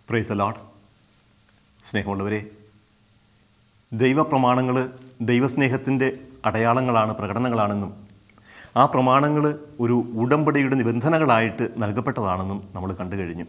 price allot സ്നേഹമുള്ളവരെ ദൈവപ്രമാണങ്ങൾ ദൈവസ്നേഹത്തിൻ്റെ അടയാളങ്ങളാണ് പ്രകടനങ്ങളാണെന്നും ആ പ്രമാണങ്ങൾ ഒരു ഉടമ്പടിയുടെ നിബന്ധനകളായിട്ട് നൽകപ്പെട്ടതാണെന്നും നമ്മൾ കണ്ടു കഴിഞ്ഞു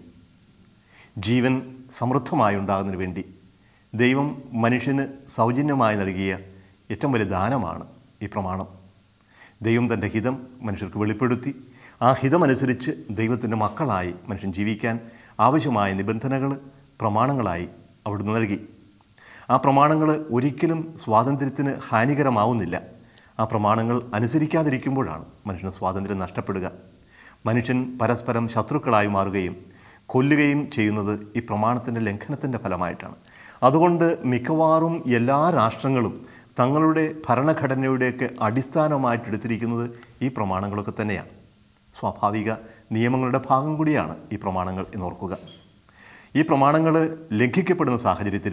ജീവൻ സമൃദ്ധമായി ഉണ്ടാകുന്നതിന് വേണ്ടി ദൈവം മനുഷ്യന് സൗജന്യമായി നൽകിയ ഏറ്റവും വലിയ ദാനമാണ് ഈ പ്രമാണം ദൈവം തൻ്റെ ഹിതം മനുഷ്യർക്ക് വെളിപ്പെടുത്തി ആ ഹിതമനുസരിച്ച് ദൈവത്തിൻ്റെ മക്കളായി മനുഷ്യൻ ജീവിക്കാൻ ആവശ്യമായ നിബന്ധനകൾ പ്രമാണങ്ങളായി അവിടുന്ന് നൽകി ആ പ്രമാണങ്ങൾ ഒരിക്കലും സ്വാതന്ത്ര്യത്തിന് ഹാനികരമാവുന്നില്ല ആ പ്രമാണങ്ങൾ അനുസരിക്കാതിരിക്കുമ്പോഴാണ് മനുഷ്യന് സ്വാതന്ത്ര്യം നഷ്ടപ്പെടുക മനുഷ്യൻ പരസ്പരം ശത്രുക്കളായി മാറുകയും കൊല്ലുകയും ചെയ്യുന്നത് ഈ പ്രമാണത്തിൻ്റെ ലംഘനത്തിൻ്റെ ഫലമായിട്ടാണ് അതുകൊണ്ട് മിക്കവാറും എല്ലാ രാഷ്ട്രങ്ങളും തങ്ങളുടെ ഭരണഘടനയുടെയൊക്കെ അടിസ്ഥാനമായിട്ട് എടുത്തിരിക്കുന്നത് ഈ പ്രമാണങ്ങളൊക്കെ തന്നെയാണ് സ്വാഭാവിക നിയമങ്ങളുടെ ഭാഗം കൂടിയാണ് ഈ പ്രമാണങ്ങൾ എന്നോർക്കുക ഈ പ്രമാണങ്ങൾ ലംഘിക്കപ്പെടുന്ന സാഹചര്യത്തിൽ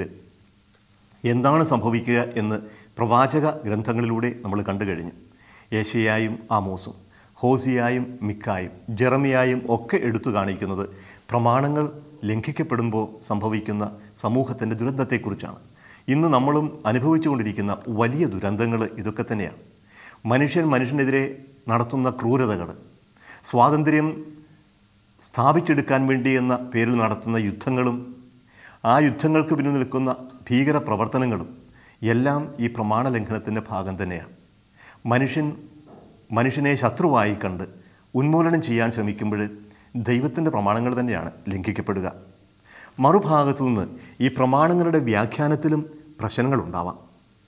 എന്താണ് സംഭവിക്കുക എന്ന് പ്രവാചക ഗ്രന്ഥങ്ങളിലൂടെ നമ്മൾ കണ്ടു കഴിഞ്ഞു ഏഷ്യയായും ആമോസും ഹോസിയായും മിക്കായും ജെറമിയായും ഒക്കെ എടുത്തു കാണിക്കുന്നത് പ്രമാണങ്ങൾ ലംഘിക്കപ്പെടുമ്പോൾ സംഭവിക്കുന്ന സമൂഹത്തിൻ്റെ ദുരന്തത്തെക്കുറിച്ചാണ് ഇന്ന് നമ്മളും അനുഭവിച്ചുകൊണ്ടിരിക്കുന്ന വലിയ ദുരന്തങ്ങൾ ഇതൊക്കെ തന്നെയാണ് മനുഷ്യൻ മനുഷ്യനെതിരെ നടത്തുന്ന ക്രൂരതകൾ സ്വാതന്ത്ര്യം സ്ഥാപിച്ചെടുക്കാൻ വേണ്ടി എന്ന പേരിൽ നടത്തുന്ന യുദ്ധങ്ങളും ആ യുദ്ധങ്ങൾക്ക് പിന്നിൽ നിൽക്കുന്ന ഭീകര പ്രവർത്തനങ്ങളും എല്ലാം ഈ പ്രമാണ ലംഘനത്തിൻ്റെ ഭാഗം തന്നെയാണ് മനുഷ്യൻ മനുഷ്യനെ ശത്രുവായി കണ്ട് ഉന്മൂലനം ചെയ്യാൻ ശ്രമിക്കുമ്പോൾ ദൈവത്തിൻ്റെ പ്രമാണങ്ങൾ തന്നെയാണ് ലംഘിക്കപ്പെടുക മറുഭാഗത്തു നിന്ന് ഈ പ്രമാണങ്ങളുടെ വ്യാഖ്യാനത്തിലും പ്രശ്നങ്ങളുണ്ടാവാം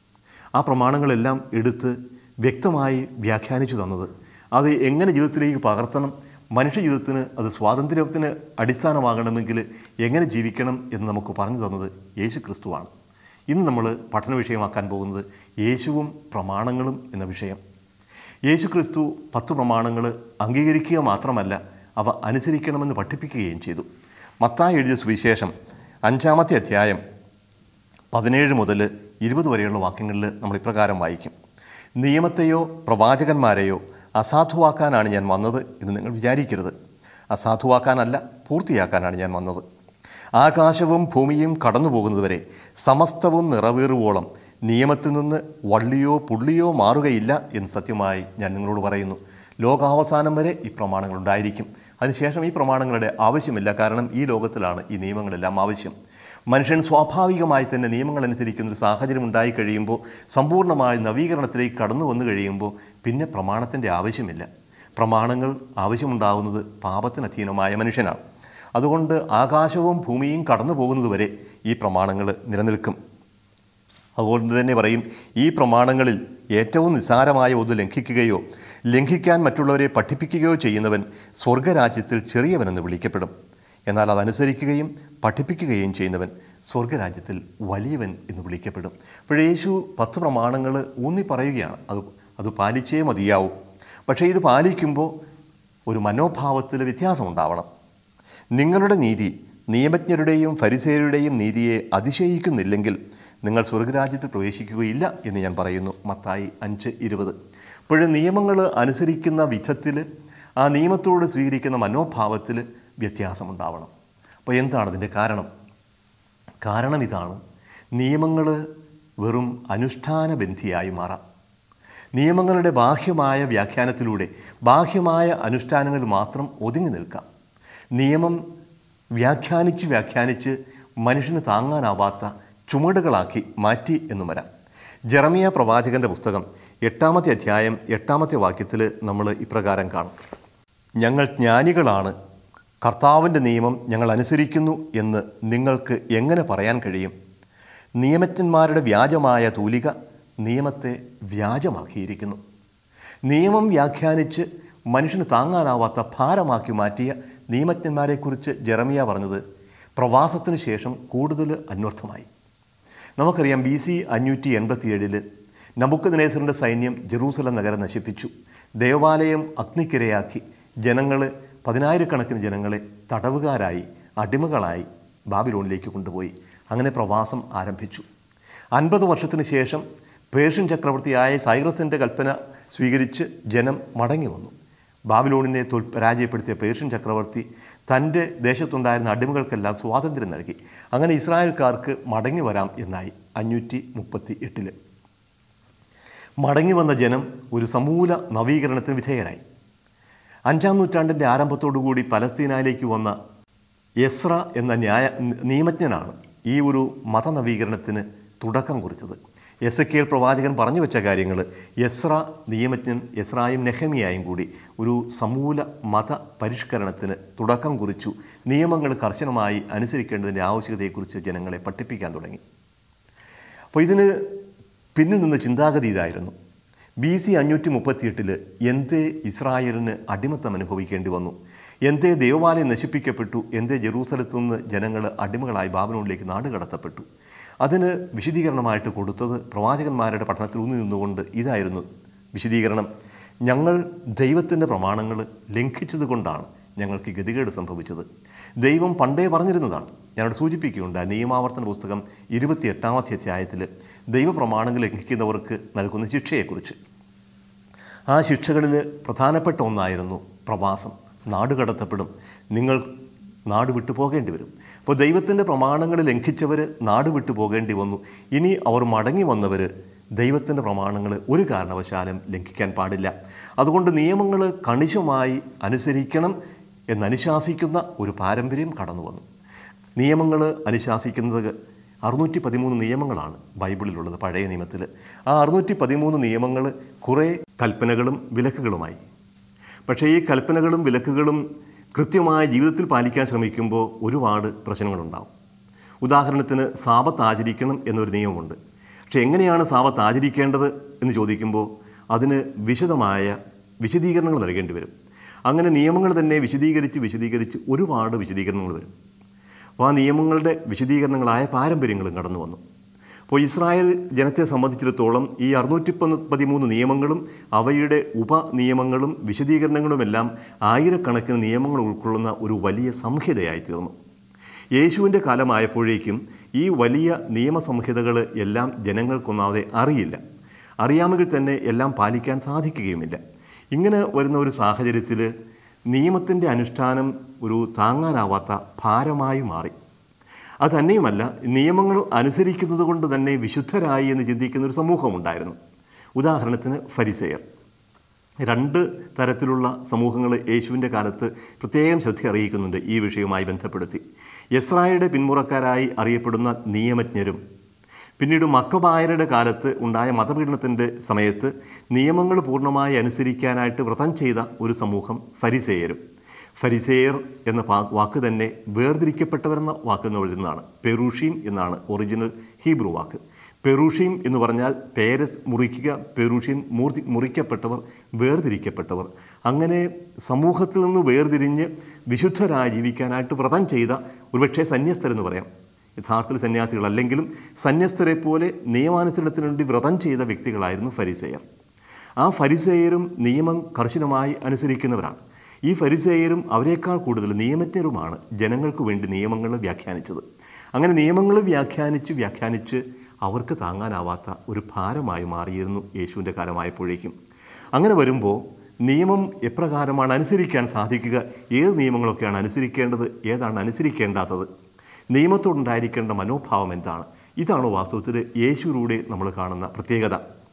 ആ പ്രമാണങ്ങളെല്ലാം എടുത്ത് വ്യക്തമായി വ്യാഖ്യാനിച്ചു തന്നത് അത് എങ്ങനെ ജീവിതത്തിലേക്ക് പകർത്തണം മനുഷ്യ ജീവിതത്തിന് അത് സ്വാതന്ത്ര്യത്തിന് അടിസ്ഥാനമാകണമെങ്കിൽ എങ്ങനെ ജീവിക്കണം എന്ന് നമുക്ക് പറഞ്ഞു തന്നത് യേശു ക്രിസ്തുവാണ് ഇന്ന് നമ്മൾ പഠന വിഷയമാക്കാൻ പോകുന്നത് യേശുവും പ്രമാണങ്ങളും എന്ന വിഷയം യേശു ക്രിസ്തു പത്ത് പ്രമാണങ്ങൾ അംഗീകരിക്കുക മാത്രമല്ല അവ അനുസരിക്കണമെന്ന് പഠിപ്പിക്കുകയും ചെയ്തു മത്തായി എഴുതിയ സുവിശേഷം അഞ്ചാമത്തെ അധ്യായം പതിനേഴ് മുതൽ ഇരുപത് വരെയുള്ള വാക്യങ്ങളിൽ നമ്മൾ ഇപ്രകാരം വായിക്കും നിയമത്തെയോ പ്രവാചകന്മാരെയോ അസാധുവാക്കാനാണ് ഞാൻ വന്നത് എന്ന് നിങ്ങൾ വിചാരിക്കരുത് അസാധുവാക്കാനല്ല പൂർത്തിയാക്കാനാണ് ഞാൻ വന്നത് ആകാശവും ഭൂമിയും കടന്നു പോകുന്നതുവരെ സമസ്തവും നിറവേറുവോളം നിയമത്തിൽ നിന്ന് വള്ളിയോ പുള്ളിയോ മാറുകയില്ല എന്ന് സത്യമായി ഞാൻ നിങ്ങളോട് പറയുന്നു ലോകാവസാനം വരെ ഈ പ്രമാണങ്ങൾ ഉണ്ടായിരിക്കും അതിനുശേഷം ഈ പ്രമാണങ്ങളുടെ ആവശ്യമില്ല കാരണം ഈ ലോകത്തിലാണ് ഈ നിയമങ്ങളെല്ലാം ആവശ്യം മനുഷ്യൻ സ്വാഭാവികമായി തന്നെ നിയമങ്ങൾ അനുസരിക്കുന്ന ഒരു സാഹചര്യം ഉണ്ടായി കഴിയുമ്പോൾ സമ്പൂർണ്ണമായ നവീകരണത്തിലേക്ക് കടന്നു വന്നു കഴിയുമ്പോൾ പിന്നെ പ്രമാണത്തിൻ്റെ ആവശ്യമില്ല പ്രമാണങ്ങൾ ആവശ്യമുണ്ടാകുന്നത് പാപത്തിന് അധീനമായ മനുഷ്യനാണ് അതുകൊണ്ട് ആകാശവും ഭൂമിയും കടന്നു പോകുന്നതുവരെ ഈ പ്രമാണങ്ങൾ നിലനിൽക്കും അതുകൊണ്ട് തന്നെ പറയും ഈ പ്രമാണങ്ങളിൽ ഏറ്റവും നിസ്സാരമായ ഒന്ന് ലംഘിക്കുകയോ ലംഘിക്കാൻ മറ്റുള്ളവരെ പഠിപ്പിക്കുകയോ ചെയ്യുന്നവൻ സ്വർഗരാജ്യത്തിൽ ചെറിയവനെന്ന് വിളിക്കപ്പെടും എന്നാൽ അതനുസരിക്കുകയും പഠിപ്പിക്കുകയും ചെയ്യുന്നവൻ സ്വർഗരാജ്യത്തിൽ വലിയവൻ എന്ന് വിളിക്കപ്പെടും അപ്പോൾ യേശു പത്ത് പ്രമാണങ്ങൾ ഊന്നി പറയുകയാണ് അത് അത് പാലിച്ചേ മതിയാവും പക്ഷേ ഇത് പാലിക്കുമ്പോൾ ഒരു മനോഭാവത്തിൽ വ്യത്യാസമുണ്ടാവണം നിങ്ങളുടെ നീതി നിയമജ്ഞരുടെയും ഫരിസേരുടെയും നീതിയെ അതിശയിക്കുന്നില്ലെങ്കിൽ നിങ്ങൾ സ്വർഗരാജ്യത്തിൽ പ്രവേശിക്കുകയില്ല എന്ന് ഞാൻ പറയുന്നു മത്തായി അഞ്ച് ഇരുപത് അപ്പോൾ നിയമങ്ങൾ അനുസരിക്കുന്ന വിധത്തിൽ ആ നിയമത്തോട് സ്വീകരിക്കുന്ന മനോഭാവത്തിൽ വ്യത്യാസമുണ്ടാവണം അപ്പോൾ എന്താണ് അതിൻ്റെ കാരണം കാരണം ഇതാണ് നിയമങ്ങൾ വെറും അനുഷ്ഠാന ബന്ധിയായി മാറാം നിയമങ്ങളുടെ ബാഹ്യമായ വ്യാഖ്യാനത്തിലൂടെ ബാഹ്യമായ അനുഷ്ഠാനങ്ങളിൽ മാത്രം ഒതുങ്ങി നിൽക്കാം നിയമം വ്യാഖ്യാനിച്ച് വ്യാഖ്യാനിച്ച് മനുഷ്യന് താങ്ങാനാവാത്ത ചുമടുകളാക്കി മാറ്റി എന്നും വരാം ജെറമിയ പ്രവാചകന്റെ പുസ്തകം എട്ടാമത്തെ അധ്യായം എട്ടാമത്തെ വാക്യത്തിൽ നമ്മൾ ഇപ്രകാരം കാണും ഞങ്ങൾ ജ്ഞാനികളാണ് കർത്താവിൻ്റെ നിയമം ഞങ്ങൾ അനുസരിക്കുന്നു എന്ന് നിങ്ങൾക്ക് എങ്ങനെ പറയാൻ കഴിയും നിയമജ്ഞന്മാരുടെ വ്യാജമായ തൂലിക നിയമത്തെ വ്യാജമാക്കിയിരിക്കുന്നു നിയമം വ്യാഖ്യാനിച്ച് മനുഷ്യന് താങ്ങാനാവാത്ത ഭാരമാക്കി മാറ്റിയ നിയമജ്ഞന്മാരെക്കുറിച്ച് ജെറമിയ പറഞ്ഞത് പ്രവാസത്തിനു ശേഷം കൂടുതൽ അന്വർത്ഥമായി നമുക്കറിയാം ബി സി അഞ്ഞൂറ്റി എൺപത്തിയേഴില് നബുക്കദ്നേസറിൻ്റെ സൈന്യം ജെറൂസലം നഗരം നശിപ്പിച്ചു ദേവാലയം അഗ്നിക്കിരയാക്കി ജനങ്ങൾ പതിനായിരക്കണക്കിന് ജനങ്ങളെ തടവുകാരായി അടിമകളായി ബാബിലോണിലേക്ക് കൊണ്ടുപോയി അങ്ങനെ പ്രവാസം ആരംഭിച്ചു അൻപത് വർഷത്തിന് ശേഷം പേർഷ്യൻ ചക്രവർത്തിയായ സൈറസിൻ്റെ കൽപ്പന സ്വീകരിച്ച് ജനം മടങ്ങി വന്നു ബാബിലോണിനെ തോൽ പരാജയപ്പെടുത്തിയ പേർഷ്യൻ ചക്രവർത്തി തൻ്റെ ദേശത്തുണ്ടായിരുന്ന അടിമകൾക്കെല്ലാം സ്വാതന്ത്ര്യം നൽകി അങ്ങനെ ഇസ്രായേൽക്കാർക്ക് മടങ്ങി വരാം എന്നായി അഞ്ഞൂറ്റി മുപ്പത്തി എട്ടില് മടങ്ങി വന്ന ജനം ഒരു സമൂല നവീകരണത്തിന് വിധേയരായി അഞ്ചാം നൂറ്റാണ്ടിൻ്റെ ആരംഭത്തോടുകൂടി പലസ്തീനയിലേക്ക് വന്ന എസ്ര എന്ന ന്യായ നിയമജ്ഞനാണ് ഈ ഒരു മതനവീകരണത്തിന് തുടക്കം കുറിച്ചത് എസ് കെ എൽ പ്രവാചകൻ പറഞ്ഞു വെച്ച കാര്യങ്ങൾ എസ്ര നിയമജ്ഞൻ എസ്രായും നെഹമിയായും കൂടി ഒരു സമൂല മത പരിഷ്കരണത്തിന് തുടക്കം കുറിച്ചു നിയമങ്ങൾ കർശനമായി അനുസരിക്കേണ്ടതിൻ്റെ ആവശ്യകതയെക്കുറിച്ച് ജനങ്ങളെ പഠിപ്പിക്കാൻ തുടങ്ങി അപ്പോൾ ഇതിന് പിന്നിൽ നിന്ന് ചിന്താഗതി ഇതായിരുന്നു ബി സി അഞ്ഞൂറ്റി മുപ്പത്തിയെട്ടില് എന്തേ ഇസ്രായേലിന് അടിമത്തം അനുഭവിക്കേണ്ടി വന്നു എന്തേ ദേവാലയം നശിപ്പിക്കപ്പെട്ടു എന്തേ ജെറൂസലത്തു നിന്ന് ജനങ്ങൾ അടിമകളായി ബാബിലോണിലേക്ക് നാട് കടത്തപ്പെട്ടു അതിന് വിശദീകരണമായിട്ട് കൊടുത്തത് പ്രവാചകന്മാരുടെ പഠനത്തിൽ ഊന്നി നിന്നുകൊണ്ട് ഇതായിരുന്നു വിശദീകരണം ഞങ്ങൾ ദൈവത്തിൻ്റെ പ്രമാണങ്ങൾ ലംഘിച്ചത് കൊണ്ടാണ് ഞങ്ങൾക്ക് ഈ ഗതികേട് സംഭവിച്ചത് ദൈവം പണ്ടേ പറഞ്ഞിരുന്നതാണ് ഞാനവിടെ സൂചിപ്പിക്കുകയുണ്ടായി നിയമാവർത്തന പുസ്തകം ഇരുപത്തിയെട്ടാമത്തെ അധ്യായത്തിൽ ദൈവപ്രമാണങ്ങൾ ലംഘിക്കുന്നവർക്ക് നൽകുന്ന ശിക്ഷയെക്കുറിച്ച് ആ ശിക്ഷകളിൽ പ്രധാനപ്പെട്ട ഒന്നായിരുന്നു പ്രവാസം നാട് കടത്തപ്പെടും നിങ്ങൾ നാട് വിട്ടു പോകേണ്ടി വരും അപ്പോൾ ദൈവത്തിൻ്റെ പ്രമാണങ്ങൾ ലംഘിച്ചവർ നാട് വിട്ടു പോകേണ്ടി വന്നു ഇനി അവർ മടങ്ങി വന്നവർ ദൈവത്തിൻ്റെ പ്രമാണങ്ങൾ ഒരു കാരണവശാലും ലംഘിക്കാൻ പാടില്ല അതുകൊണ്ട് നിയമങ്ങൾ കണിശമായി അനുസരിക്കണം എന്നനുശാസിക്കുന്ന ഒരു പാരമ്പര്യം കടന്നു വന്നു നിയമങ്ങൾ അനുശാസിക്കുന്നത് അറുന്നൂറ്റി പതിമൂന്ന് നിയമങ്ങളാണ് ബൈബിളിലുള്ളത് പഴയ നിയമത്തിൽ ആ അറുന്നൂറ്റി പതിമൂന്ന് നിയമങ്ങൾ കുറേ കൽപ്പനകളും വിലക്കുകളുമായി പക്ഷേ ഈ കൽപ്പനകളും വിലക്കുകളും കൃത്യമായ ജീവിതത്തിൽ പാലിക്കാൻ ശ്രമിക്കുമ്പോൾ ഒരുപാട് പ്രശ്നങ്ങളുണ്ടാവും ഉദാഹരണത്തിന് സാപത്ത് ആചരിക്കണം എന്നൊരു നിയമമുണ്ട് പക്ഷേ എങ്ങനെയാണ് സാപത്ത് ആചരിക്കേണ്ടത് എന്ന് ചോദിക്കുമ്പോൾ അതിന് വിശദമായ വിശദീകരണങ്ങൾ നൽകേണ്ടി വരും അങ്ങനെ നിയമങ്ങൾ തന്നെ വിശദീകരിച്ച് വിശദീകരിച്ച് ഒരുപാട് വിശദീകരണങ്ങൾ വരും അപ്പോൾ ആ നിയമങ്ങളുടെ വിശദീകരണങ്ങളായ പാരമ്പര്യങ്ങളും കടന്നു വന്നു അപ്പോൾ ഇസ്രായേൽ ജനത്തെ സംബന്ധിച്ചിടത്തോളം ഈ അറുന്നൂറ്റി പതിമൂന്ന് നിയമങ്ങളും അവയുടെ ഉപനിയമങ്ങളും വിശദീകരണങ്ങളുമെല്ലാം ആയിരക്കണക്കിന് നിയമങ്ങൾ ഉൾക്കൊള്ളുന്ന ഒരു വലിയ സംഹിതയായി തീർന്നു യേശുവിൻ്റെ കാലമായപ്പോഴേക്കും ഈ വലിയ നിയമസംഹിതകൾ എല്ലാം ജനങ്ങൾക്കൊന്നാതെ അറിയില്ല അറിയാമെങ്കിൽ തന്നെ എല്ലാം പാലിക്കാൻ സാധിക്കുകയുമില്ല ഇങ്ങനെ വരുന്ന ഒരു സാഹചര്യത്തിൽ നിയമത്തിൻ്റെ അനുഷ്ഠാനം ഒരു താങ്ങാനാവാത്ത ഭാരമായി മാറി അത് തന്നെയുമല്ല നിയമങ്ങൾ അനുസരിക്കുന്നത് കൊണ്ട് തന്നെ വിശുദ്ധരായി എന്ന് ചിന്തിക്കുന്ന ഒരു സമൂഹമുണ്ടായിരുന്നു ഉദാഹരണത്തിന് ഫരിസെയർ രണ്ട് തരത്തിലുള്ള സമൂഹങ്ങൾ യേശുവിൻ്റെ കാലത്ത് പ്രത്യേകം ശ്രദ്ധ അറിയിക്കുന്നുണ്ട് ഈ വിഷയവുമായി ബന്ധപ്പെടുത്തി യസ്രായുടെ പിന്മുറക്കാരായി അറിയപ്പെടുന്ന നിയമജ്ഞരും പിന്നീട് മക്കബായരുടെ കാലത്ത് ഉണ്ടായ മതപീഡനത്തിൻ്റെ സമയത്ത് നിയമങ്ങൾ പൂർണ്ണമായി അനുസരിക്കാനായിട്ട് വ്രതം ചെയ്ത ഒരു സമൂഹം ഫരിസേയരും ഫരിസേയർ എന്ന പാ- വാക്ക് തന്നെ വേർതിരിക്കപ്പെട്ടവരെന്ന വാക്കിൽ നിന്ന് വരുന്നതാണ് പെറൂഷീം എന്നാണ് ഒറിജിനൽ ഹീബ്രു വാക്ക് പെറൂഷീം എന്ന് പറഞ്ഞാൽ പേരസ് മുറിക്കുക പെറൂഷീം മൂർത്തി മുറിക്കപ്പെട്ടവർ വേർതിരിക്കപ്പെട്ടവർ അങ്ങനെ സമൂഹത്തിൽ നിന്ന് വേർതിരിഞ്ഞ് വിശുദ്ധരായി ജീവിക്കാനായിട്ട് വ്രതം ചെയ്ത ഒരുപക്ഷെ സന്യസ്തരെന്ന് പറയാം യഥാർത്ഥത്തിൽ സന്യാസികളല്ലെങ്കിലും സന്യസ്തരെ പോലെ നിയമാനുസരണത്തിന് വേണ്ടി വ്രതം ചെയ്ത വ്യക്തികളായിരുന്നു ഫരിസേയർ ആ ഫരിസേയരും നിയമം കർശനമായി അനുസരിക്കുന്നവരാണ് ഈ ഫരിസേയരും അവരെക്കാൾ കൂടുതൽ നിയമജ്ഞരുമാണ് ജനങ്ങൾക്ക് വേണ്ടി നിയമങ്ങൾ വ്യാഖ്യാനിച്ചത് അങ്ങനെ നിയമങ്ങൾ വ്യാഖ്യാനിച്ച് വ്യാഖ്യാനിച്ച് അവർക്ക് താങ്ങാനാവാത്ത ഒരു ഭാരമായി മാറിയിരുന്നു യേശുവിൻ്റെ കാലമായപ്പോഴേക്കും അങ്ങനെ വരുമ്പോൾ നിയമം എപ്രകാരമാണ് അനുസരിക്കാൻ സാധിക്കുക ഏത് നിയമങ്ങളൊക്കെയാണ് അനുസരിക്കേണ്ടത് ഏതാണ് അനുസരിക്കേണ്ടാത്തത് നിയമത്തോടുണ്ടായിരിക്കേണ്ട മനോഭാവം എന്താണ് ഇതാണ് വാസ്തവത്തിൽ യേശുവിലൂടെ നമ്മൾ കാണുന്ന പ്രത്യേകത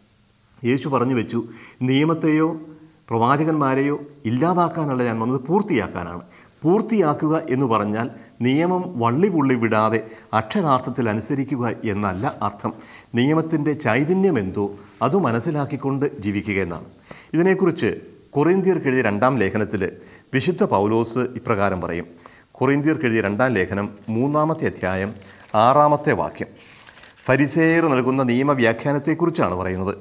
യേശു പറഞ്ഞു വെച്ചു നിയമത്തെയോ പ്രവാചകന്മാരെയോ ഇല്ലാതാക്കാനല്ല ഞാൻ വന്നത് പൂർത്തിയാക്കാനാണ് പൂർത്തിയാക്കുക എന്ന് പറഞ്ഞാൽ നിയമം വള്ളി പുള്ളി വിടാതെ അക്ഷരാർത്ഥത്തിൽ അനുസരിക്കുക എന്നല്ല അർത്ഥം നിയമത്തിൻ്റെ ചൈതന്യം എന്തോ അത് മനസ്സിലാക്കിക്കൊണ്ട് ജീവിക്കുക എന്നാണ് ഇതിനെക്കുറിച്ച് കൊറിന്തിയർക്ക് എഴുതിയ രണ്ടാം ലേഖനത്തിൽ വിശുദ്ധ പൗലോസ് ഇപ്രകാരം പറയും കൊറിന്തിയർക്ക് എഴുതിയ രണ്ടാം ലേഖനം മൂന്നാമത്തെ അധ്യായം ആറാമത്തെ വാക്യം ഫരിസേയർ നൽകുന്ന നിയമവ്യാഖ്യാനത്തെക്കുറിച്ചാണ് പറയുന്നത്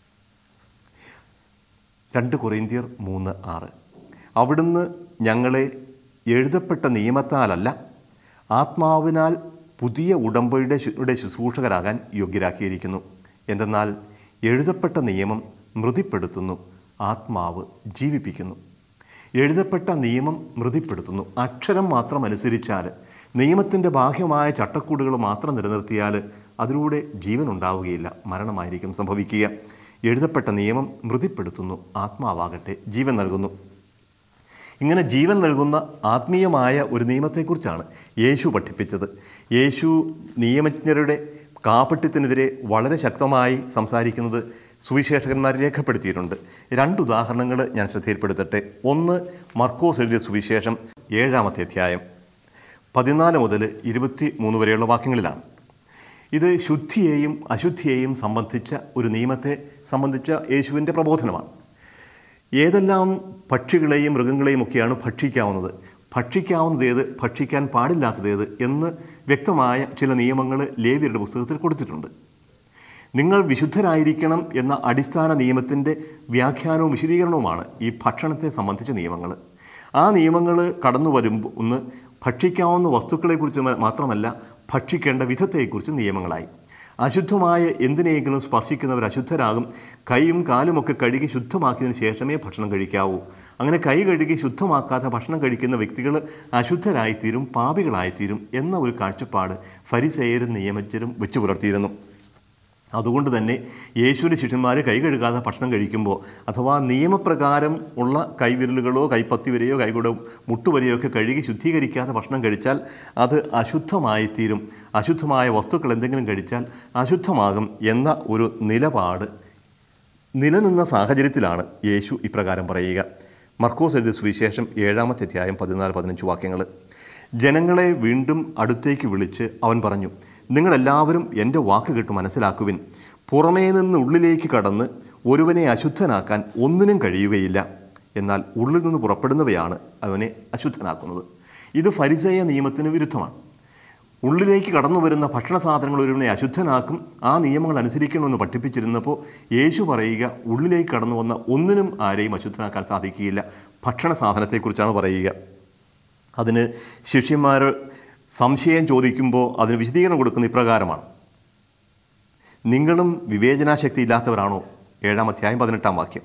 രണ്ട് കൊറിന്തിയർ മൂന്ന് ആറ് അവിടുന്ന് ഞങ്ങളെ എഴുതപ്പെട്ട നിയമത്താലല്ല ആത്മാവിനാൽ പുതിയ ഉടമ്പടിയുടെ ശു- യുടെ ശുശ്രൂഷകരാകാൻ യോഗ്യരാക്കിയിരിക്കുന്നു എന്തെന്നാൽ എഴുതപ്പെട്ട നിയമം മൃതിപ്പെടുത്തുന്നു ആത്മാവ് ജീവിപ്പിക്കുന്നു എഴുതപ്പെട്ട നിയമം മൃതിപ്പെടുത്തുന്നു അക്ഷരം മാത്രം അനുസരിച്ചാൽ നിയമത്തിൻ്റെ ബാഹ്യമായ ചട്ടക്കൂടുകൾ മാത്രം നിലനിർത്തിയാൽ അതിലൂടെ ജീവൻ ഉണ്ടാവുകയില്ല മരണമായിരിക്കും സംഭവിക്കുക എഴുതപ്പെട്ട നിയമം മൃതിപ്പെടുത്തുന്നു ആത്മാവാകട്ടെ ജീവൻ നൽകുന്നു ഇങ്ങനെ ജീവൻ നൽകുന്ന ആത്മീയമായ ഒരു നിയമത്തെക്കുറിച്ചാണ് യേശു പഠിപ്പിച്ചത് യേശു നിയമജ്ഞരുടെ കാപട്യത്തിനെതിരെ വളരെ ശക്തമായി സംസാരിക്കുന്നത് സുവിശേഷകന്മാർ രേഖപ്പെടുത്തിയിട്ടുണ്ട് രണ്ട് ഉദാഹരണങ്ങൾ ഞാൻ ശ്രദ്ധയിൽപ്പെടുത്തട്ടെ ഒന്ന് മർക്കോസ് എഴുതിയ സുവിശേഷം ഏഴാമത്തെ അധ്യായം പതിനാല് മുതൽ ഇരുപത്തി മൂന്ന് വരെയുള്ള വാക്യങ്ങളിലാണ് ഇത് ശുദ്ധിയെയും അശുദ്ധിയെയും സംബന്ധിച്ച ഒരു നിയമത്തെ സംബന്ധിച്ച യേശുവിൻ്റെ പ്രബോധനമാണ് ഏതെല്ലാം പക്ഷികളെയും മൃഗങ്ങളെയും ഒക്കെയാണ് ഭക്ഷിക്കാവുന്നത് ഭക്ഷിക്കാവുന്നത് ഏത് ഭക്ഷിക്കാൻ പാടില്ലാത്തത് ഏത് എന്ന് വ്യക്തമായ ചില നിയമങ്ങൾ ലേവിയരുടെ പുസ്തകത്തിൽ കൊടുത്തിട്ടുണ്ട് നിങ്ങൾ വിശുദ്ധരായിരിക്കണം എന്ന അടിസ്ഥാന നിയമത്തിൻ്റെ വ്യാഖ്യാനവും വിശദീകരണവുമാണ് ഈ ഭക്ഷണത്തെ സംബന്ധിച്ച നിയമങ്ങൾ ആ നിയമങ്ങൾ കടന്നു വരുമ്പോൾ ഒന്ന് ഭക്ഷിക്കാവുന്ന വസ്തുക്കളെക്കുറിച്ച് മ- മാത്രമല്ല ഭക്ഷിക്കേണ്ട വിധത്തെക്കുറിച്ച് നിയമങ്ങളായി അശുദ്ധമായ എന്തിനെയെങ്കിലും സ്പർശിക്കുന്നവർ അശുദ്ധരാകും കൈയും കാലുമൊക്കെ കഴുകി ശുദ്ധമാക്കിയതിന് ശേഷമേ ഭക്ഷണം കഴിക്കാവൂ അങ്ങനെ കൈ കഴുകി ശുദ്ധമാക്കാത്ത ഭക്ഷണം കഴിക്കുന്ന വ്യക്തികൾ അശുദ്ധരായിത്തീരും പാപികളായിത്തീരും എന്ന ഒരു കാഴ്ചപ്പാട് ഫരിസേയരും നിയമജ്ഞരും വെച്ചു പുലർത്തിയിരുന്നു അതുകൊണ്ട് തന്നെ യേശുവിൻ്റെ ശിഷ്യന്മാർ കൈ കഴുകാതെ ഭക്ഷണം കഴിക്കുമ്പോൾ അഥവാ നിയമപ്രകാരം ഉള്ള കൈവിരലുകളോ കൈപ്പത്തി വരെയോ കൈകൂടെ മുട്ടുവരെയോ ഒക്കെ കഴുകി ശുദ്ധീകരിക്കാതെ ഭക്ഷണം കഴിച്ചാൽ അത് അശുദ്ധമായിത്തീരും അശുദ്ധമായ വസ്തുക്കൾ എന്തെങ്കിലും കഴിച്ചാൽ അശുദ്ധമാകും എന്ന ഒരു നിലപാട് നിലനിന്ന സാഹചര്യത്തിലാണ് യേശു ഇപ്രകാരം പറയുക മർക്കോസ് എഴുതിയ സുവിശേഷം ഏഴാമത്തെ അധ്യായം പതിനാല് പതിനഞ്ച് വാക്യങ്ങൾ ജനങ്ങളെ വീണ്ടും അടുത്തേക്ക് വിളിച്ച് അവൻ പറഞ്ഞു നിങ്ങളെല്ലാവരും എൻ്റെ വാക്ക് കേട്ട് മനസ്സിലാക്കുവിൻ പുറമേ നിന്ന് ഉള്ളിലേക്ക് കടന്ന് ഒരുവനെ അശുദ്ധനാക്കാൻ ഒന്നിനും കഴിയുകയില്ല എന്നാൽ ഉള്ളിൽ നിന്ന് പുറപ്പെടുന്നവയാണ് അവനെ അശുദ്ധനാക്കുന്നത് ഇത് ഫരിസേയ നിയമത്തിന് വിരുദ്ധമാണ് ഉള്ളിലേക്ക് കടന്നു വരുന്ന ഭക്ഷണ സാധനങ്ങൾ ഒരുവനെ അശുദ്ധനാക്കും ആ നിയമങ്ങൾ അനുസരിക്കണമെന്ന് പഠിപ്പിച്ചിരുന്നപ്പോൾ യേശു പറയുക ഉള്ളിലേക്ക് കടന്നു വന്ന ഒന്നിനും ആരെയും അശുദ്ധനാക്കാൻ സാധിക്കുകയില്ല ഭക്ഷണ സാധനത്തെക്കുറിച്ചാണ് പറയുക അതിന് ശിഷ്യന്മാർ സംശയം ചോദിക്കുമ്പോൾ അതിന് വിശദീകരണം കൊടുക്കുന്ന ഇപ്രകാരമാണ് നിങ്ങളും വിവേചനാശക്തി ഇല്ലാത്തവരാണോ ഏഴാം അധ്യായം പതിനെട്ടാം വാക്യം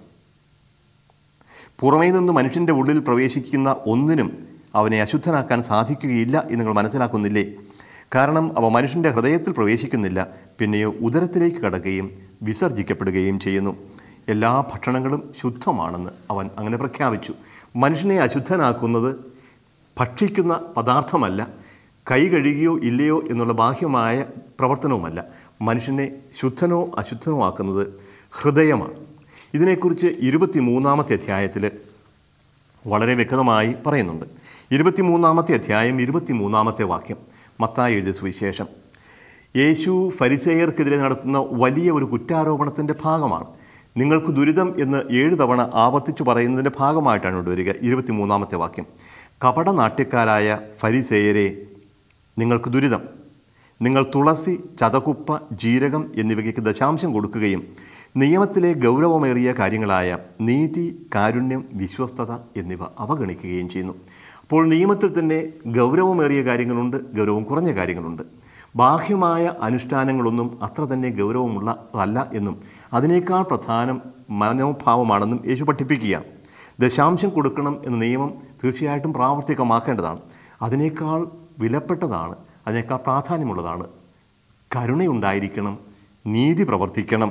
പുറമേ നിന്ന് മനുഷ്യൻ്റെ ഉള്ളിൽ പ്രവേശിക്കുന്ന ഒന്നിനും അവനെ അശുദ്ധനാക്കാൻ സാധിക്കുകയില്ല എന്ന് നിങ്ങൾ മനസ്സിലാക്കുന്നില്ലേ കാരണം അവ മനുഷ്യൻ്റെ ഹൃദയത്തിൽ പ്രവേശിക്കുന്നില്ല പിന്നെയോ ഉദരത്തിലേക്ക് കടക്കുകയും വിസർജിക്കപ്പെടുകയും ചെയ്യുന്നു എല്ലാ ഭക്ഷണങ്ങളും ശുദ്ധമാണെന്ന് അവൻ അങ്ങനെ പ്രഖ്യാപിച്ചു മനുഷ്യനെ അശുദ്ധനാക്കുന്നത് ഭക്ഷിക്കുന്ന പദാർത്ഥമല്ല കൈ കഴുകിയോ ഇല്ലയോ എന്നുള്ള ബാഹ്യമായ പ്രവർത്തനവുമല്ല മനുഷ്യനെ ശുദ്ധനോ അശുദ്ധനോ ആക്കുന്നത് ഹൃദയമാണ് ഇതിനെക്കുറിച്ച് ഇരുപത്തി മൂന്നാമത്തെ അധ്യായത്തിൽ വളരെ വ്യക്തമായി പറയുന്നുണ്ട് ഇരുപത്തിമൂന്നാമത്തെ അധ്യായം ഇരുപത്തിമൂന്നാമത്തെ വാക്യം മത്തായി എഴുതിയ സുവിശേഷം യേശു ഫരിസേയർക്കെതിരെ നടത്തുന്ന വലിയ ഒരു കുറ്റാരോപണത്തിൻ്റെ ഭാഗമാണ് നിങ്ങൾക്ക് ദുരിതം എന്ന് ഏഴ് തവണ ആവർത്തിച്ചു പറയുന്നതിൻ്റെ ഭാഗമായിട്ടാണ് ഇവിടെ വരിക ഇരുപത്തിമൂന്നാമത്തെ വാക്യം കപടനാട്യക്കാരായ ഫരിസേയരെ നിങ്ങൾക്ക് ദുരിതം നിങ്ങൾ തുളസി ചതകുപ്പ ജീരകം എന്നിവയ്ക്ക് ദശാംശം കൊടുക്കുകയും നിയമത്തിലെ ഗൗരവമേറിയ കാര്യങ്ങളായ നീതി കാരുണ്യം വിശ്വസ്തത എന്നിവ അവഗണിക്കുകയും ചെയ്യുന്നു അപ്പോൾ നിയമത്തിൽ തന്നെ ഗൗരവമേറിയ കാര്യങ്ങളുണ്ട് ഗൗരവം കുറഞ്ഞ കാര്യങ്ങളുണ്ട് ബാഹ്യമായ അനുഷ്ഠാനങ്ങളൊന്നും അത്ര തന്നെ ഗൗരവമുള്ളതല്ല എന്നും അതിനേക്കാൾ പ്രധാനം മനോഭാവമാണെന്നും യേശു പഠിപ്പിക്കുകയാണ് ദശാംശം കൊടുക്കണം എന്ന നിയമം തീർച്ചയായിട്ടും പ്രാവർത്തികമാക്കേണ്ടതാണ് അതിനേക്കാൾ വിലപ്പെട്ടതാണ് അതിനേക്കാൾ പ്രാധാന്യമുള്ളതാണ് കരുണയുണ്ടായിരിക്കണം നീതി പ്രവർത്തിക്കണം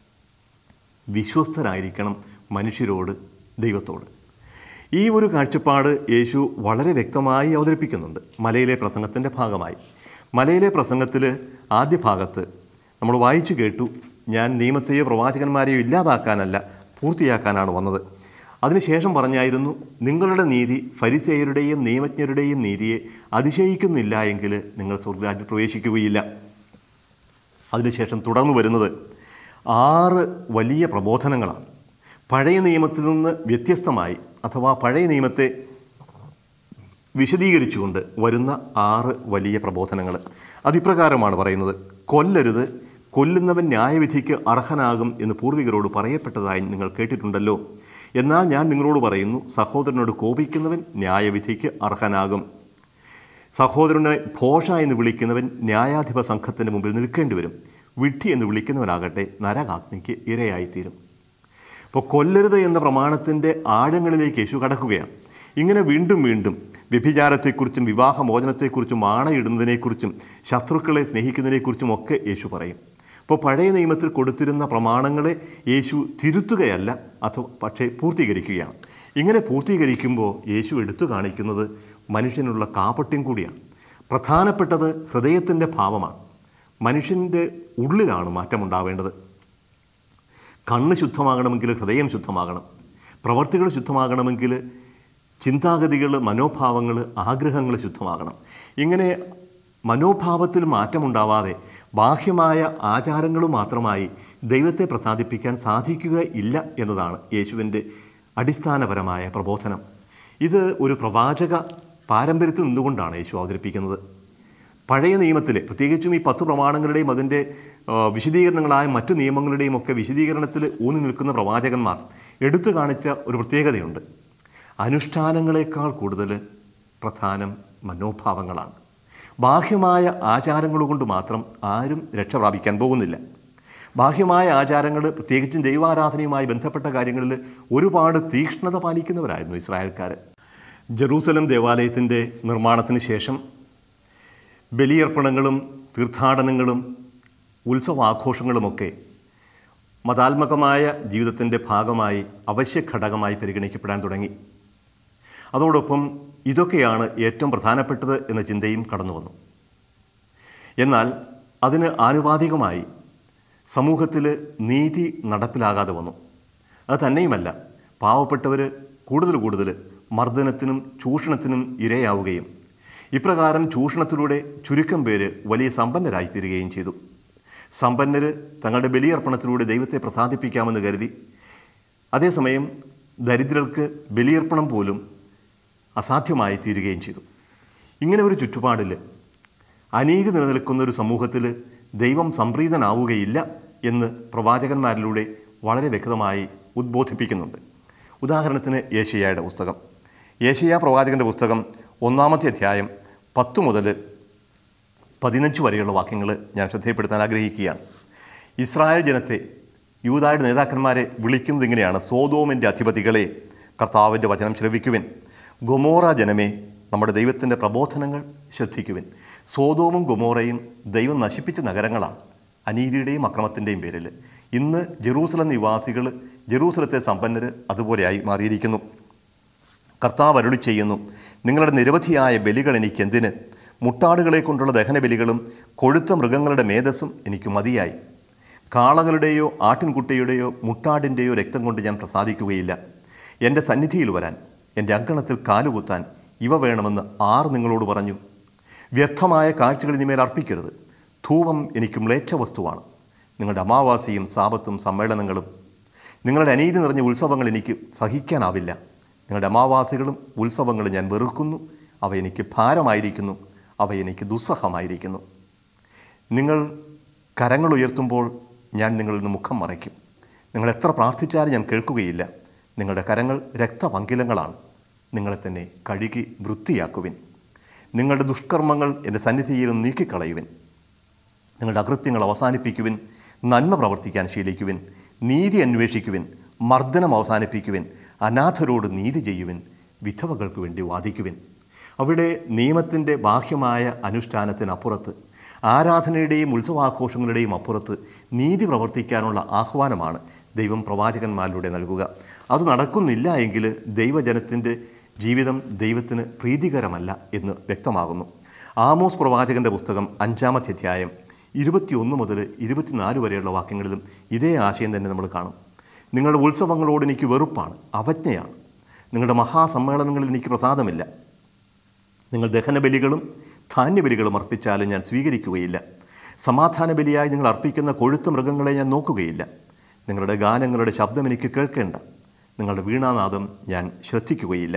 വിശ്വസ്തരായിരിക്കണം മനുഷ്യരോട് ദൈവത്തോട് ഈ ഒരു കാഴ്ചപ്പാട് യേശു വളരെ വ്യക്തമായി അവതരിപ്പിക്കുന്നുണ്ട് മലയിലെ പ്രസംഗത്തിൻ്റെ ഭാഗമായി മലയിലെ പ്രസംഗത്തിൽ ആദ്യ ഭാഗത്ത് നമ്മൾ വായിച്ചു കേട്ടു ഞാൻ നിയമത്തെയോ പ്രവാചകന്മാരെയോ ഇല്ലാതാക്കാനല്ല പൂർത്തിയാക്കാനാണ് വന്നത് അതിനുശേഷം പറഞ്ഞായിരുന്നു നിങ്ങളുടെ നീതി ഫരിസേയരുടെയും നിയമജ്ഞരുടെയും നീതിയെ അതിശയിക്കുന്നില്ല എങ്കിൽ നിങ്ങൾ സ്വർഗരാജ്യത്തിൽ പ്രവേശിക്കുകയില്ല അതിനുശേഷം തുടർന്നു വരുന്നത് ആറ് വലിയ പ്രബോധനങ്ങളാണ് പഴയ നിയമത്തിൽ നിന്ന് വ്യത്യസ്തമായി അഥവാ പഴയ നിയമത്തെ വിശദീകരിച്ചുകൊണ്ട് വരുന്ന ആറ് വലിയ പ്രബോധനങ്ങൾ അതിപ്രകാരമാണ് പറയുന്നത് കൊല്ലരുത് കൊല്ലുന്നവൻ ന്യായവിധിക്ക് അർഹനാകും എന്ന് പൂർവികരോട് പറയപ്പെട്ടതായി നിങ്ങൾ കേട്ടിട്ടുണ്ടല്ലോ എന്നാൽ ഞാൻ നിങ്ങളോട് പറയുന്നു സഹോദരനോട് കോപിക്കുന്നവൻ ന്യായവിധിക്ക് അർഹനാകും സഹോദരനെ ഭോഷ എന്ന് വിളിക്കുന്നവൻ ന്യായാധിപ സംഘത്തിന് മുമ്പിൽ നിൽക്കേണ്ടി വരും വിഡ്ഢി എന്ന് വിളിക്കുന്നവനാകട്ടെ നരകാഗ്നിക്ക് ഇരയായിത്തീരും അപ്പോൾ കൊല്ലരുത് എന്ന പ്രമാണത്തിൻ്റെ ആഴങ്ങളിലേക്ക് യേശു കടക്കുകയാണ് ഇങ്ങനെ വീണ്ടും വീണ്ടും വ്യഭിചാരത്തെക്കുറിച്ചും വിവാഹമോചനത്തെക്കുറിച്ചും ആണയിടുന്നതിനെക്കുറിച്ചും ശത്രുക്കളെ സ്നേഹിക്കുന്നതിനെക്കുറിച്ചും ഒക്കെ യേശു പറയും അപ്പോൾ പഴയ നിയമത്തിൽ കൊടുത്തിരുന്ന പ്രമാണങ്ങളെ യേശു തിരുത്തുകയല്ല അഥവാ പക്ഷേ പൂർത്തീകരിക്കുകയാണ് ഇങ്ങനെ പൂർത്തീകരിക്കുമ്പോൾ യേശു എടുത്തു കാണിക്കുന്നത് മനുഷ്യനുള്ള കാപട്യം കൂടിയാണ് പ്രധാനപ്പെട്ടത് ഹൃദയത്തിൻ്റെ ഭാവമാണ് മനുഷ്യൻ്റെ ഉള്ളിലാണ് മാറ്റമുണ്ടാവേണ്ടത് കണ്ണ് ശുദ്ധമാകണമെങ്കിൽ ഹൃദയം ശുദ്ധമാകണം പ്രവർത്തികൾ ശുദ്ധമാകണമെങ്കിൽ ചിന്താഗതികൾ മനോഭാവങ്ങൾ ആഗ്രഹങ്ങൾ ശുദ്ധമാകണം ഇങ്ങനെ മനോഭാവത്തിൽ മാറ്റമുണ്ടാവാതെ ബാഹ്യമായ ആചാരങ്ങൾ മാത്രമായി ദൈവത്തെ പ്രസാദിപ്പിക്കാൻ സാധിക്കുക ഇല്ല എന്നതാണ് യേശുവിൻ്റെ അടിസ്ഥാനപരമായ പ്രബോധനം ഇത് ഒരു പ്രവാചക പാരമ്പര്യത്തിൽ നിന്നുകൊണ്ടാണ് യേശു അവതരിപ്പിക്കുന്നത് പഴയ നിയമത്തിലെ പ്രത്യേകിച്ചും ഈ പത്ത് പ്രമാണങ്ങളുടെയും അതിൻ്റെ ആ, വിശദീകരണങ്ങളായ മറ്റു നിയമങ്ങളുടെയും ഒക്കെ വിശദീകരണത്തിൽ ഊന്നി നിൽക്കുന്ന പ്രവാചകന്മാർ എടുത്തു കാണിച്ച ഒരു പ്രത്യേകതയുണ്ട് അനുഷ്ഠാനങ്ങളെക്കാൾ കൂടുതൽ പ്രധാനം മനോഭാവങ്ങളാണ് ബാഹ്യമായ ആചാരങ്ങൾ കൊണ്ട് മാത്രം ആരും രക്ഷ പ്രാപിക്കാൻ പോകുന്നില്ല ബാഹ്യമായ ആചാരങ്ങൾ പ്രത്യേകിച്ചും ദൈവാരാധനയുമായി ബന്ധപ്പെട്ട കാര്യങ്ങളിൽ ഒരുപാട് തീക്ഷ്ണത പാലിക്കുന്നവരായിരുന്നു ഇസ്രായേൽക്കാർ ജെറൂസലം ദേവാലയത്തിൻ്റെ നിർമ്മാണത്തിന് ശേഷം ബലിയർപ്പണങ്ങളും തീർത്ഥാടനങ്ങളും ഉത്സവാഘോഷങ്ങളുമൊക്കെ മതാത്മകമായ ജീവിതത്തിൻ്റെ ഭാഗമായി അവശ്യ ഘടകമായി പരിഗണിക്കപ്പെടാൻ തുടങ്ങി അതോടൊപ്പം ഇതൊക്കെയാണ് ഏറ്റവും പ്രധാനപ്പെട്ടത് എന്ന ചിന്തയും കടന്നു വന്നു എന്നാൽ അതിന് ആനുപാതികമായി സമൂഹത്തിൽ നീതി നടപ്പിലാകാതെ വന്നു അത് തന്നെയുമല്ല പാവപ്പെട്ടവർ കൂടുതൽ കൂടുതൽ മർദ്ദനത്തിനും ചൂഷണത്തിനും ഇരയാവുകയും ഇപ്രകാരം ചൂഷണത്തിലൂടെ ചുരുക്കം പേര് വലിയ സമ്പന്നരായിത്തീരുകയും ചെയ്തു സമ്പന്നർ തങ്ങളുടെ ബലിയർപ്പണത്തിലൂടെ ദൈവത്തെ പ്രസാദിപ്പിക്കാമെന്ന് കരുതി അതേസമയം ദരിദ്രർക്ക് ബലിയർപ്പണം പോലും അസാധ്യമായി തീരുകയും ചെയ്തു ഇങ്ങനെ ഒരു ചുറ്റുപാടിൽ അനീതി നിലനിൽക്കുന്ന ഒരു സമൂഹത്തിൽ ദൈവം സംപ്രീതനാവുകയില്ല എന്ന് പ്രവാചകന്മാരിലൂടെ വളരെ വ്യക്തമായി ഉദ്ബോധിപ്പിക്കുന്നുണ്ട് ഉദാഹരണത്തിന് ഏഷ്യായുടെ പുസ്തകം ഏഷ്യ പ്രവാചകൻ്റെ പുസ്തകം ഒന്നാമത്തെ അധ്യായം പത്ത് മുതൽ പതിനഞ്ച് വരെയുള്ള വാക്യങ്ങൾ ഞാൻ ശ്രദ്ധയപ്പെടുത്താൻ ആഗ്രഹിക്കുകയാണ് ഇസ്രായേൽ ജനത്തെ യൂതായുടെ നേതാക്കന്മാരെ വിളിക്കുന്നത് ഇങ്ങനെയാണ് സോതോമിൻ്റെ അധിപതികളെ കർത്താവിൻ്റെ വചനം ശ്രവിക്കുവിൻ ഗൊമോറ ജനമേ നമ്മുടെ ദൈവത്തിൻ്റെ പ്രബോധനങ്ങൾ ശ്രദ്ധിക്കുവിൻ സോതോമും ഗൊമോറയും ദൈവം നശിപ്പിച്ച നഗരങ്ങളാണ് അനീതിയുടെയും അക്രമത്തിൻ്റെയും പേരിൽ ഇന്ന് ജെറൂസലം നിവാസികൾ ജെറൂസലത്തെ സമ്പന്നർ അതുപോലെയായി മാറിയിരിക്കുന്നു കർത്താവ് അരുളി ചെയ്യുന്നു നിങ്ങളുടെ നിരവധിയായ ബലികൾ എനിക്ക് എന്തിന് മുട്ടാടുകളെ കൊണ്ടുള്ള ദഹനബലികളും കൊഴുത്ത മൃഗങ്ങളുടെ മേധസ്സും എനിക്ക് മതിയായി കാളകളുടെയോ ആട്ടിൻകുട്ടിയുടെയോ മുട്ടാടിൻ്റെയോ രക്തം കൊണ്ട് ഞാൻ പ്രസാദിക്കുകയില്ല എൻ്റെ സന്നിധിയിൽ വരാൻ എൻ്റെ അങ്കണത്തിൽ കാലുകുത്താൻ ഇവ വേണമെന്ന് ആർ നിങ്ങളോട് പറഞ്ഞു വ്യർത്ഥമായ കാഴ്ചകൾ ഇനിമേൽ അർപ്പിക്കരുത് ധൂപം എനിക്ക് മ്ലേച്ഛ വസ്തുവാണ് നിങ്ങളുടെ അമാവാസിയും സാപത്തും സമ്മേളനങ്ങളും നിങ്ങളുടെ അനീതി നിറഞ്ഞ ഉത്സവങ്ങൾ എനിക്ക് സഹിക്കാനാവില്ല നിങ്ങളുടെ അമാവാസികളും ഉത്സവങ്ങളും ഞാൻ വെറുക്കുന്നു അവ എനിക്ക് ഭാരമായിരിക്കുന്നു അവ എനിക്ക് ദുസ്സഹമായിരിക്കുന്നു നിങ്ങൾ കരങ്ങൾ ഉയർത്തുമ്പോൾ ഞാൻ നിങ്ങളിൽ നിന്ന് മുഖം മറയ്ക്കും നിങ്ങൾ എത്ര പ്രാർത്ഥിച്ചാലും ഞാൻ കേൾക്കുകയില്ല നിങ്ങളുടെ കരങ്ങൾ രക്തപങ്കിലങ്ങളാണ് നിങ്ങളെ തന്നെ കഴുകി വൃത്തിയാക്കുവിൻ നിങ്ങളുടെ ദുഷ്കർമ്മങ്ങൾ എൻ്റെ സന്നിധിയിൽ നിന്ന് നീക്കിക്കളയുവിൻ നിങ്ങളുടെ അകൃത്യങ്ങൾ അവസാനിപ്പിക്കുവിൻ നന്മ പ്രവർത്തിക്കാൻ ശീലിക്കുവിൻ നീതി അന്വേഷിക്കുവിൻ മർദ്ദനം അവസാനിപ്പിക്കുവിൻ അനാഥരോട് നീതി ചെയ്യുവിൻ വിധവകൾക്ക് വേണ്ടി വാദിക്കുവിൻ അവിടെ നിയമത്തിൻ്റെ ബാഹ്യമായ അനുഷ്ഠാനത്തിനപ്പുറത്ത് ആരാധനയുടെയും ഉത്സവാഘോഷങ്ങളുടെയും അപ്പുറത്ത് നീതി പ്രവർത്തിക്കാനുള്ള ആഹ്വാനമാണ് ദൈവം പ്രവാചകന്മാരിലൂടെ നൽകുക അത് നടക്കുന്നില്ല എങ്കിൽ ദൈവജനത്തിൻ്റെ ജീവിതം ദൈവത്തിന് പ്രീതികരമല്ല എന്ന് വ്യക്തമാകുന്നു ആമോസ് പ്രവാചകൻ്റെ പുസ്തകം അഞ്ചാമത്തെ അധ്യായം ഇരുപത്തിയൊന്ന് മുതൽ ഇരുപത്തിനാല് വരെയുള്ള വാക്യങ്ങളിലും ഇതേ ആശയം തന്നെ നമ്മൾ കാണും നിങ്ങളുടെ ഉത്സവങ്ങളോട് എനിക്ക് വെറുപ്പാണ് അവജ്ഞയാണ് നിങ്ങളുടെ മഹാസമ്മേളനങ്ങളിൽ എനിക്ക് പ്രസാദമില്ല നിങ്ങൾ ദഹനബലികളും ധാന്യബലികളും അർപ്പിച്ചാലും ഞാൻ സ്വീകരിക്കുകയില്ല സമാധാന ബലിയായി നിങ്ങൾ അർപ്പിക്കുന്ന കൊഴുത്ത മൃഗങ്ങളെ ഞാൻ നോക്കുകയില്ല നിങ്ങളുടെ ഗാനങ്ങളുടെ ശബ്ദം എനിക്ക് കേൾക്കേണ്ട നിങ്ങളുടെ വീണാനാദം ഞാൻ ശ്രദ്ധിക്കുകയില്ല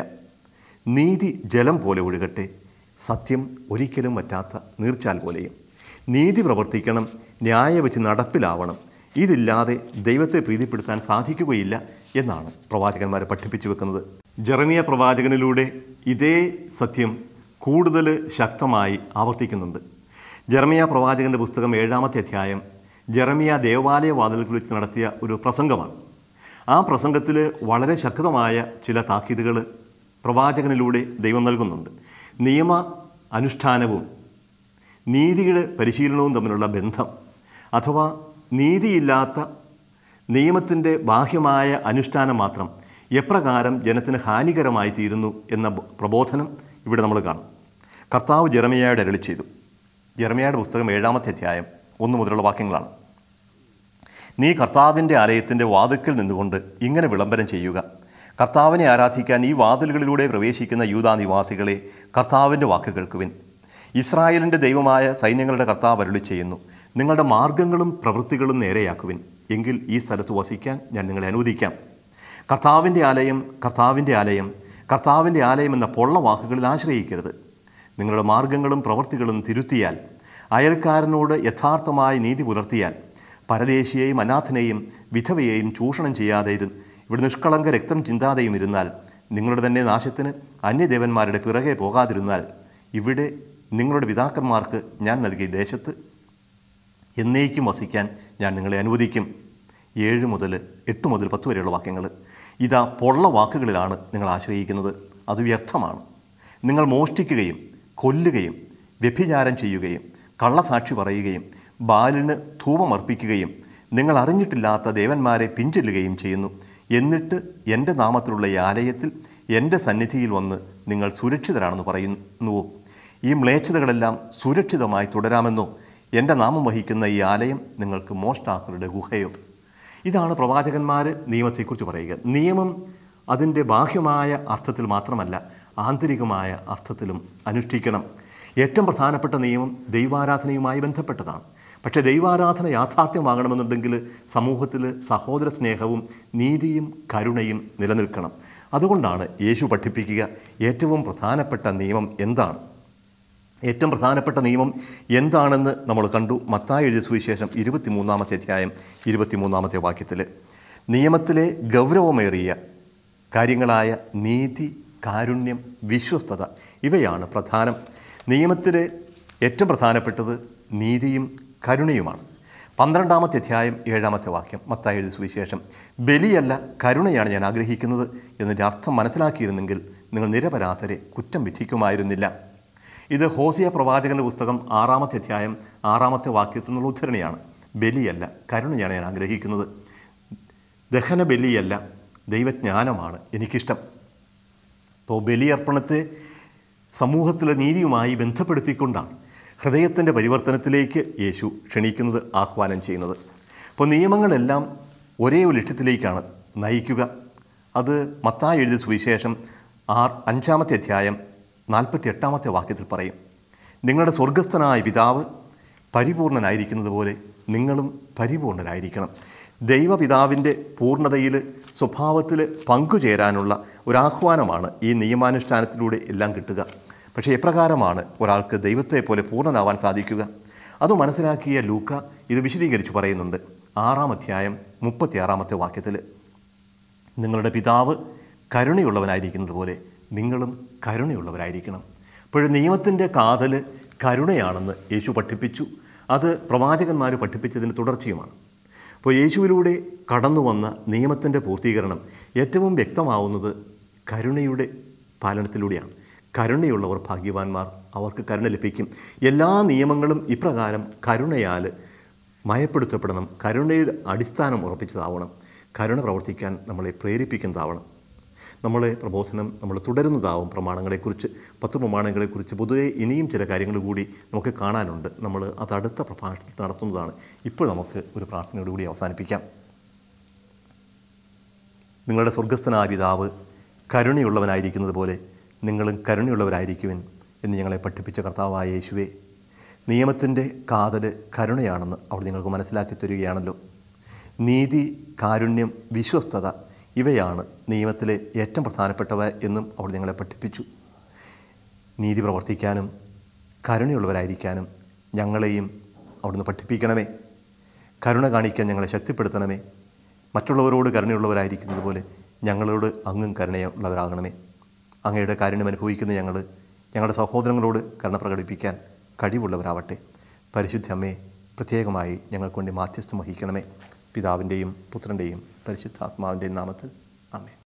നീതി ജലം പോലെ ഒഴുകട്ടെ സത്യം ഒരിക്കലും പറ്റാത്ത നീർച്ചാൽ പോലെയും നീതി പ്രവർത്തിക്കണം ന്യായവെച്ച് നടപ്പിലാവണം ഇതില്ലാതെ ദൈവത്തെ പ്രീതിപ്പെടുത്താൻ സാധിക്കുകയില്ല എന്നാണ് പ്രവാചകന്മാരെ പഠിപ്പിച്ചു വെക്കുന്നത് ജെറമിയ പ്രവാചകനിലൂടെ ഇതേ സത്യം കൂടുതൽ ശക്തമായി ആവർത്തിക്കുന്നുണ്ട് ജെറമിയ പ്രവാചകൻ്റെ പുസ്തകം ഏഴാമത്തെ അധ്യായം ജെറമിയ ദേവാലയ വാതിലുകൾ വെച്ച് നടത്തിയ ഒരു പ്രസംഗമാണ് ആ പ്രസംഗത്തിൽ വളരെ ശക്തമായ ചില താക്കീതുകൾ പ്രവാചകനിലൂടെ ദൈവം നൽകുന്നുണ്ട് നിയമ അനുഷ്ഠാനവും നീതിയുടെ പരിശീലനവും തമ്മിലുള്ള ബന്ധം അഥവാ നീതിയില്ലാത്ത നിയമത്തിൻ്റെ ബാഹ്യമായ അനുഷ്ഠാനം മാത്രം എപ്രകാരം ജനത്തിന് ഹാനികരമായി തീരുന്നു എന്ന ബ- പ്രബോധനം ഇവിടെ നമ്മൾ കാണും കർത്താവ് ജെറമിയായുടെ അരളി ചെയ്തു ജെറമിയായുടെ പുസ്തകം ഏഴാമത്തെ അധ്യായം ഒന്ന് മുതലുള്ള വാക്യങ്ങളാണ് നീ കർത്താവിൻ്റെ ആലയത്തിൻ്റെ വാതിൽക്കൽ നിന്നുകൊണ്ട് ഇങ്ങനെ വിളംബരം ചെയ്യുക കർത്താവിനെ ആരാധിക്കാൻ ഈ വാതിലുകളിലൂടെ പ്രവേശിക്കുന്ന യൂതാ നിവാസികളെ കർത്താവിൻ്റെ വാക്ക് കേൾക്കുവിൻ ഇസ്രായേലിൻ്റെ ദൈവമായ സൈന്യങ്ങളുടെ കർത്താവ് അരുളി ചെയ്യുന്നു നിങ്ങളുടെ മാർഗങ്ങളും പ്രവൃത്തികളും നേരെയാക്കുവിൻ എങ്കിൽ ഈ സ്ഥലത്ത് വസിക്കാൻ ഞാൻ നിങ്ങളെ അനുവദിക്കാം കർത്താവിൻ്റെ ആലയം കർത്താവിൻ്റെ ആലയം കർത്താവിൻ്റെ ആലയം എന്ന പൊള്ള വാക്കുകളിൽ ആശ്രയിക്കരുത് നിങ്ങളുടെ മാർഗങ്ങളും പ്രവൃത്തികളും തിരുത്തിയാൽ അയൽക്കാരനോട് യഥാർത്ഥമായി നീതി പുലർത്തിയാൽ പരദേശിയെയും അനാഥനെയും വിധവയെയും ചൂഷണം ചെയ്യാതെ ഇരു ഇവിടെ നിഷ്കളങ്ക രക്തം ചിന്താതെയും ഇരുന്നാൽ നിങ്ങളുടെ തന്നെ നാശത്തിന് അന്യദേവന്മാരുടെ പിറകെ പോകാതിരുന്നാൽ ഇവിടെ നിങ്ങളുടെ പിതാക്കന്മാർക്ക് ഞാൻ നൽകിയ ദേശത്ത് എന്നേക്കും വസിക്കാൻ ഞാൻ നിങ്ങളെ അനുവദിക്കും ഏഴ് മുതൽ എട്ട് മുതൽ പത്ത് വരെയുള്ള വാക്യങ്ങൾ ഇതാ പൊള്ള വാക്കുകളിലാണ് നിങ്ങൾ ആശ്രയിക്കുന്നത് അത് വ്യർത്ഥമാണ് നിങ്ങൾ മോഷ്ടിക്കുകയും കൊല്ലുകയും വ്യഭിചാരം ചെയ്യുകയും കള്ളസാക്ഷി പറയുകയും ബാലിന് ധൂപമർപ്പിക്കുകയും നിങ്ങൾ അറിഞ്ഞിട്ടില്ലാത്ത ദേവന്മാരെ പിഞ്ചൊല്ലുകയും ചെയ്യുന്നു എന്നിട്ട് എൻ്റെ നാമത്തിലുള്ള ഈ ആലയത്തിൽ എൻ്റെ സന്നിധിയിൽ വന്ന് നിങ്ങൾ സുരക്ഷിതരാണെന്ന് പറയുന്നുവോ ഈ മ്ലേച്ഛതകളെല്ലാം സുരക്ഷിതമായി തുടരാമെന്നോ എൻ്റെ നാമം വഹിക്കുന്ന ഈ ആലയം നിങ്ങൾക്ക് മോഷ്ടാക്കളുടെ ഗുഹയോ ഇതാണ് പ്രവാചകന്മാർ നിയമത്തെക്കുറിച്ച് പറയുക നിയമം അതിൻ്റെ ബാഹ്യമായ അർത്ഥത്തിൽ മാത്രമല്ല ആന്തരികമായ അർത്ഥത്തിലും അനുഷ്ഠിക്കണം ഏറ്റവും പ്രധാനപ്പെട്ട നിയമം ദൈവാരാധനയുമായി ബന്ധപ്പെട്ടതാണ് പക്ഷേ ദൈവാരാധന യാഥാർത്ഥ്യമാകണമെന്നുണ്ടെങ്കിൽ സമൂഹത്തിൽ സഹോദര സ്നേഹവും നീതിയും കരുണയും നിലനിൽക്കണം അതുകൊണ്ടാണ് യേശു പഠിപ്പിക്കുക ഏറ്റവും പ്രധാനപ്പെട്ട നിയമം എന്താണ് ഏറ്റവും പ്രധാനപ്പെട്ട നിയമം എന്താണെന്ന് നമ്മൾ കണ്ടു മത്തായി എഴുതിയ സുവിശേഷം ഇരുപത്തിമൂന്നാമത്തെ അധ്യായം ഇരുപത്തിമൂന്നാമത്തെ വാക്യത്തിൽ നിയമത്തിലെ ഗൗരവമേറിയ കാര്യങ്ങളായ നീതി കാരുണ്യം വിശ്വസ്തത ഇവയാണ് പ്രധാനം നിയമത്തിലെ ഏറ്റവും പ്രധാനപ്പെട്ടത് നീതിയും കരുണയുമാണ് പന്ത്രണ്ടാമത്തെ അധ്യായം ഏഴാമത്തെ വാക്യം മത്തായി എഴുതിയ സുവിശേഷം ബലിയല്ല കരുണയാണ് ഞാൻ ആഗ്രഹിക്കുന്നത് എന്നതിൻ്റെ അർത്ഥം മനസ്സിലാക്കിയിരുന്നെങ്കിൽ നിങ്ങൾ നിരപരാധരെ കുറ്റം വിധിക്കുമായിരുന്നില്ല ഇത് ഹോസിയ പ്രവാചകന്റെ പുസ്തകം ആറാമത്തെ അധ്യായം ആറാമത്തെ വാക്യത്തിൽ നിന്നുള്ള ഉദ്ധരണിയാണ് ബലിയല്ല കരുണയാണ് ഞാൻ ആഗ്രഹിക്കുന്നത് ദഹന ബലിയല്ല ദൈവജ്ഞാനമാണ് എനിക്കിഷ്ടം അപ്പോൾ ബലിയർപ്പണത്തെ സമൂഹത്തിലെ നീതിയുമായി ബന്ധപ്പെടുത്തിക്കൊണ്ടാണ് ഹൃദയത്തിൻ്റെ പരിവർത്തനത്തിലേക്ക് യേശു ക്ഷണിക്കുന്നത് ആഹ്വാനം ചെയ്യുന്നത് അപ്പോൾ നിയമങ്ങളെല്ലാം ഒരേ ഒരു ലക്ഷ്യത്തിലേക്കാണ് നയിക്കുക അത് മത്തായി എഴുതിയ സുവിശേഷം ആർ അഞ്ചാമത്തെ അധ്യായം നാൽപ്പത്തി എട്ടാമത്തെ വാക്യത്തിൽ പറയും നിങ്ങളുടെ സ്വർഗസ്ഥനായ പിതാവ് പരിപൂർണനായിരിക്കുന്നത് പോലെ നിങ്ങളും പരിപൂർണരായിരിക്കണം ദൈവപിതാവിൻ്റെ പൂർണ്ണതയിൽ സ്വഭാവത്തിൽ പങ്കുചേരാനുള്ള ഒരാഹ്വാനമാണ് ഈ നിയമാനുഷ്ഠാനത്തിലൂടെ എല്ലാം കിട്ടുക പക്ഷേ എപ്രകാരമാണ് ഒരാൾക്ക് ദൈവത്തെ പോലെ പൂർണ്ണനാവാൻ സാധിക്കുക അത് മനസ്സിലാക്കിയ ലൂക്ക ഇത് വിശദീകരിച്ച് പറയുന്നുണ്ട് ആറാം അധ്യായം മുപ്പത്തിയാറാമത്തെ വാക്യത്തിൽ നിങ്ങളുടെ പിതാവ് കരുണയുള്ളവനായിരിക്കുന്നത് പോലെ നിങ്ങളും കരുണയുള്ളവരായിരിക്കണം അപ്പോൾ നിയമത്തിൻ്റെ കാതൽ കരുണയാണെന്ന് യേശു പഠിപ്പിച്ചു അത് പ്രവാചകന്മാർ പഠിപ്പിച്ചതിന് തുടർച്ചയുമാണ് അപ്പോൾ യേശുവിലൂടെ കടന്നു വന്ന നിയമത്തിൻ്റെ പൂർത്തീകരണം ഏറ്റവും വ്യക്തമാവുന്നത് കരുണയുടെ പാലനത്തിലൂടെയാണ് കരുണയുള്ളവർ ഭാഗ്യവാന്മാർ അവർക്ക് കരുണ ലഭിക്കും എല്ലാ നിയമങ്ങളും ഇപ്രകാരം കരുണയാൽ മയപ്പെടുത്തപ്പെടണം കരുണയുടെ അടിസ്ഥാനം ഉറപ്പിച്ചതാവണം കരുണ പ്രവർത്തിക്കാൻ നമ്മളെ പ്രേരിപ്പിക്കുന്നതാവണം നമ്മളെ പ്രബോധനം നമ്മൾ തുടരുന്നതാവും പ്രമാണങ്ങളെക്കുറിച്ച് പത്ത് പ്രമാണങ്ങളെക്കുറിച്ച് പൊതുവെ ഇനിയും ചില കാര്യങ്ങൾ കൂടി നമുക്ക് കാണാനുണ്ട് നമ്മൾ അത് അടുത്ത പ്രഭാഷണത്തിൽ നടത്തുന്നതാണ് ഇപ്പോൾ നമുക്ക് ഒരു പ്രാർത്ഥനയോടുകൂടി അവസാനിപ്പിക്കാം നിങ്ങളുടെ സ്വർഗസ്ഥനായ പിതാവ് കരുണയുള്ളവനായിരിക്കുന്നത് പോലെ നിങ്ങളും കരുണയുള്ളവരായിരിക്കുവിൻ എന്ന് ഞങ്ങളെ പഠിപ്പിച്ച കർത്താവായ യേശുവേ നിയമത്തിൻ്റെ കാതൽ കരുണയാണെന്ന് അവിടെ നിങ്ങൾക്ക് മനസ്സിലാക്കി തരികയാണല്ലോ നീതി കാരുണ്യം വിശ്വസ്തത ഇവയാണ് നിയമത്തിലെ ഏറ്റവും പ്രധാനപ്പെട്ടവ എന്നും അവിടെ ഞങ്ങളെ പഠിപ്പിച്ചു നീതി പ്രവർത്തിക്കാനും കരുണയുള്ളവരായിരിക്കാനും ഞങ്ങളെയും അവിടുന്ന് പഠിപ്പിക്കണമേ കരുണ കാണിക്കാൻ ഞങ്ങളെ ശക്തിപ്പെടുത്തണമേ മറ്റുള്ളവരോട് കരുണയുള്ളവരായിരിക്കുന്നത് പോലെ ഞങ്ങളോട് അങ്ങും കരുണയുള്ളവരാകണമേ അങ്ങയുടെ കാരുണ്യം അനുഭവിക്കുന്ന ഞങ്ങൾ ഞങ്ങളുടെ സഹോദരങ്ങളോട് കരുണ പ്രകടിപ്പിക്കാൻ കഴിവുള്ളവരാവട്ടെ പരിശുദ്ധ അമ്മയെ പ്രത്യേകമായി ഞങ്ങൾക്ക് വേണ്ടി മാധ്യസ്ഥം വഹിക്കണമേ പിതാവിൻ്റെയും പുത്രൻ്റെയും പരിശുദ്ധാത്മാവിൻ്റെയും നാമത്തിൽ ആമേ